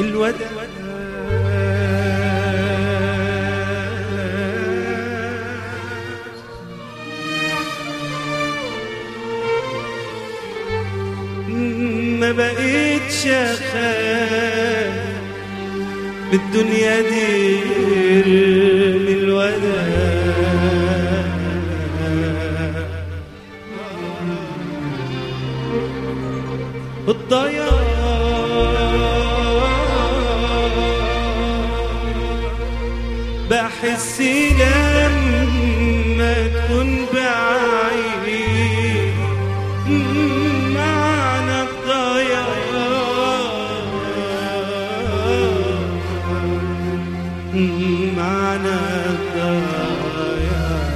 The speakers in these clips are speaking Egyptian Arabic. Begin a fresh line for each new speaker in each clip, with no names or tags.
ما بقيتش اخاف بالدنيا دي من الوداع الضياع بحس لما تكون بعيد معنى الضياع معنى الضياع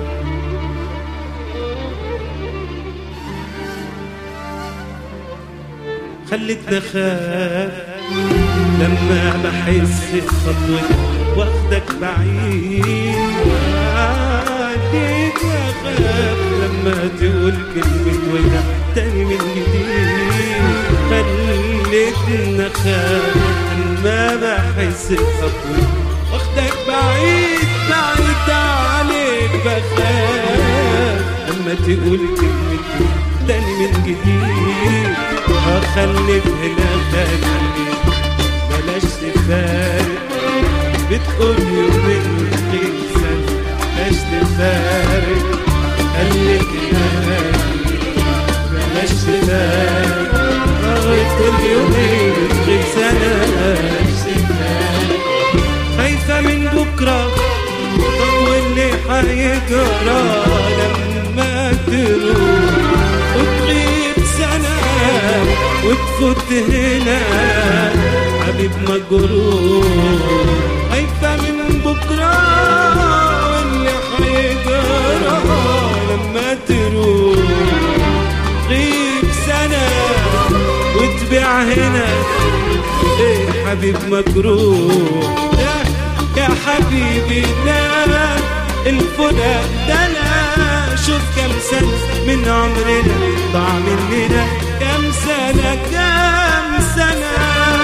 خلتني اخاف لما بحس بخطوتك واخدك بعيد خلتني اخاف لما تقول كلمة وداع تاني من جديد خلتني اخاف لما بحس بخطوتك واخدك بعيد بعيد عليك بخاف لما تقول كلمة تاني من جديد خليك هنا خليك بلاش تفارق بتقول يومين وتغيب سنة بلاش تفارق خليك هنا بلاش تفارق بتقول يومين وتغيب سنة بلاش تفارق خايفة من بكرة طب واللي حيجرى لما تروح وتغيب سنة وتفوت هنا حبيب مجروح خايفة من بكرة واللي حيجرى لما تروح غيب سنة وتبيع هنا ايه حبيب مجروح يا يا حبيبي لا الفراق ده لا شوف كم سنة من عمرنا ضاع مننا كم سنة كم سنة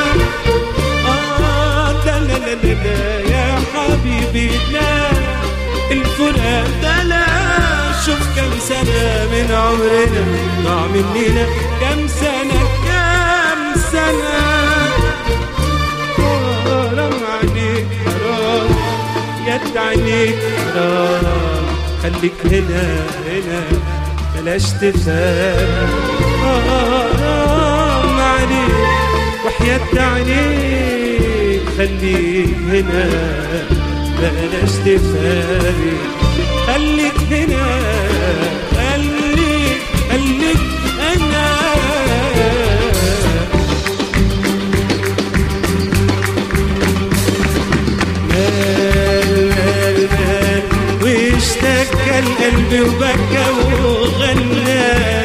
آه ده لا لا لا لا يا حبيبي لا الفراق ده لا شوف كم سنة من عمرنا ضاع مننا كم سنة كم سنة حرام عليك حرام يد عليك حرام خليك هنا هنا بلاش تفهم حرام عليك وحياة عليك خليك هنا بلاش تفارق خليك هنا خليك خليك هنا مال مال مال واشتكى القلب وبكى وغنى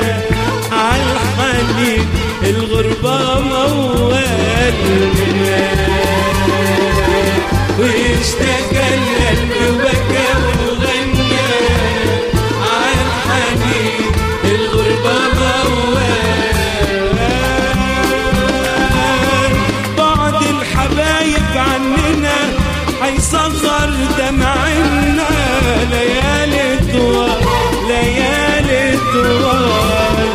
عالحنين الغربة موال واشتكى القلب وبكى وغنى عالحنين الغربة موال بعد الحبايب عننا هيصغر دمعنا ليالي طوال ليالي طوال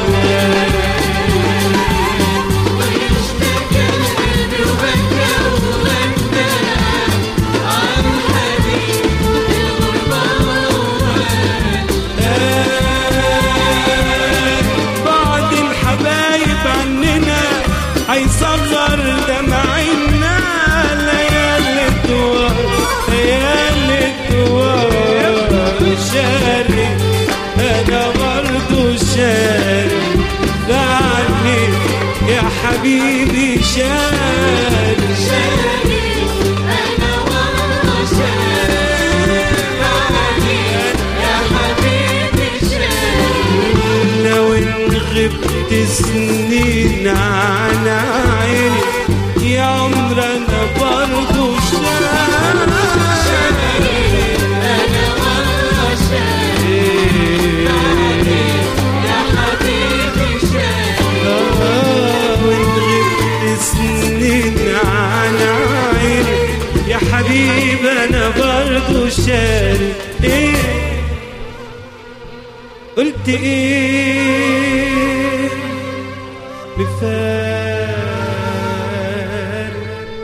بعد الحبايب عننا هيصغر دمعنا ليالي طوال ليالي طوال شاري انا برضو شاري عني يا حبيبي شاري لو ان غبت سنين عن عيني يا عمر انا برضو شاري وان غبت سنين من عن عيني يا حبيب انا برضو شاري ايه قلت ايه مفارق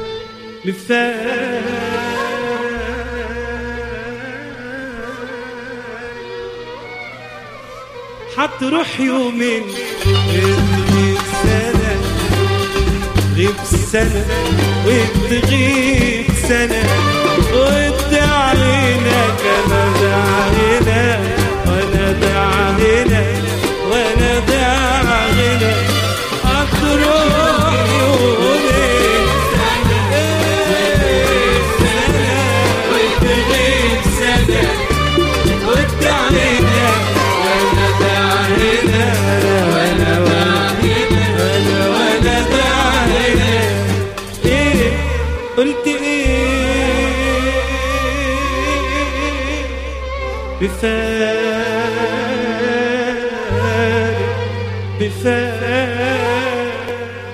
مفارق حتروح يومين تغيب سنة غيب سنة وتغيب سنة وتعينك أنا دعينا وأنا دعينا وأنا دعينا هتروح يومين سنة وتغيب سنة وتعينك وأنا دعينا وأنا وأنا وأنا وأنا دعينا إيه قلت إيه بفارق بفارق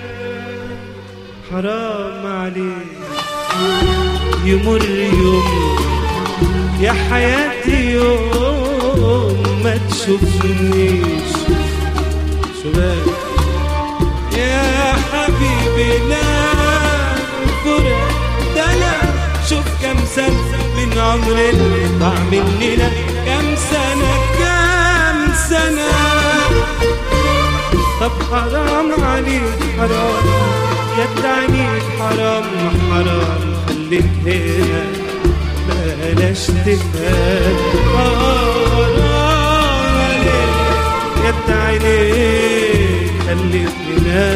حرام عليك يمر يوم يا حياتي يوم ما تشوفنيش شباب يا حبيبي لا فرق ده لا شوف كم سنة من عمرنا ضاع مننا كم سنة كم سنة طب حرام عليك حرام يا تعنيك حرام حرام خليك هنا بلاش تفهم حرام عليك يا عينيك خليك هنا